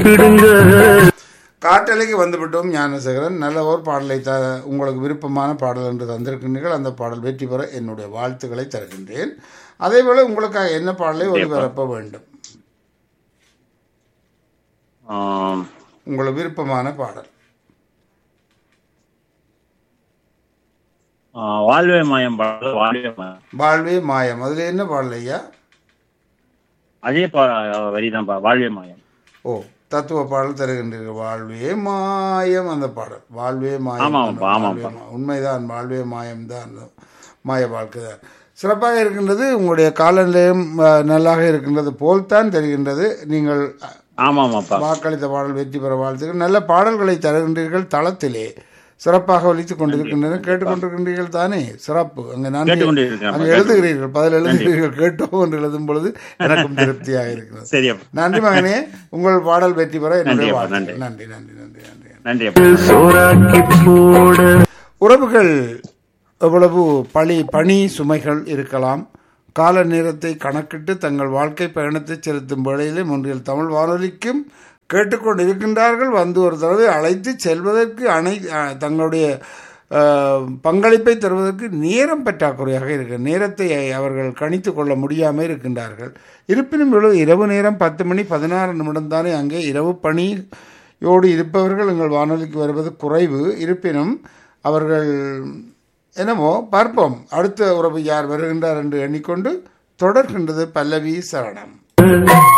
கூப்பிடுங்க காட்டலைக்கு வந்துவிட்டோம் ஞானசேகரன் நல்ல ஒரு பாடலை த உங்களுக்கு விருப்பமான பாடல் என்று தந்திருக்கின்றீர்கள் அந்த பாடல் வெற்றி பெற என்னுடைய வாழ்த்துக்களை தருகின்றேன் அதேபோல உங்களுக்காக என்ன பாடலை ஒளிபரப்ப வேண்டும் ஆம், உங்களுக்கு விருப்பமான பாடல் ஆ, வாழ்வே மாயம் பாடல் வாழ்வே மாயம் வாழ்வே மாயம் அதுல என்ன பாடல் ஐயா அதே பா வரிதான்ப்பா வாழ்வே மாயம் ஓ தத்துவ பாடல் தருகின்றீர்கள் வாழ்வே மாயம் அந்த பாடல் வாழ்வே மாயம் ஆமாம்ப்பா, ஆமாம்ப்பா. வாழ்வே மா- உண்மைதான் வாழ்வே மாயம் தான் மாய வாழ்க்கை தான் சிறப்பாக இருக்கின்றது உங்களுடைய காலநிலையம் அஹ், நல்லாக இருக்கின்றது போல்தான் தெரிகின்றது நீங்கள் அஹ், ஆமாமாப்பா வாக்களித்த பாடல் வெற்றி பெற வாழ்த்துக்கள் நல்ல பாடல்களை தருகின்றீர்கள் தளத்திலே சிறப்பாக ஒலித்துக் கொண்டிருக்கின்றன கேட்டுக்கொண்டிருக்கின்றீர்கள் தானே சிறப்பு அங்கே நான் கேட்டுக்கொண்டிருக்கிறேன் அங்கே எழுதுகிறீர்கள் பதில் எழுதுகிறீர்கள் கேட்டோம் என்று எழுதும் பொழுது எனக்கும் திருப்தியாக இருக்கிறது சரியப்பா நன்றி மகனே உங்கள் பாடல் வெற்றி பெற என்னுடைய நன்றி அப்பா, வாழ்த்துக்கள் நன்றி நன்றி நன்றி நன்றி நன்றி அப்பா சோறாக்கி போட உறவுகள் எவ்வளவு பழி பணி சுமைகள் இருக்கலாம் கால நேரத்தை கணக்கிட்டு தங்கள் வாழ்க்கை பயணத்தை செலுத்தும் வேளையிலே முன்றில் தமிழ் வானொலிக்கும் கேட்டுக்கொண்டு இருக்கின்றார்கள் வந்து ஒரு தடவை அழைத்து செல்வதற்கு அனை அஹ், தங்களுடைய அஹ், பங்களிப்பை தருவதற்கு நேரம் பற்றாக்குறையாக இருக்கு நேரத்தை அவர்கள் கணித்து கொள்ள முடியாமல் இருக்கின்றார்கள் இருப்பினும் இவ்வளவு இரவு நேரம் பத்து மணி பதினாறு நிமிடம் தானே அங்கே இரவு பணியோடு இருப்பவர்கள் எங்கள் வானொலிக்கு வருவது குறைவு இருப்பினும் அவர்கள் என்னமோ பார்ப்போம் அடுத்த உறவு யார் வருகின்றார் என்று எண்ணிக்கொண்டு தொடர்கின்றது பல்லவி சரணம்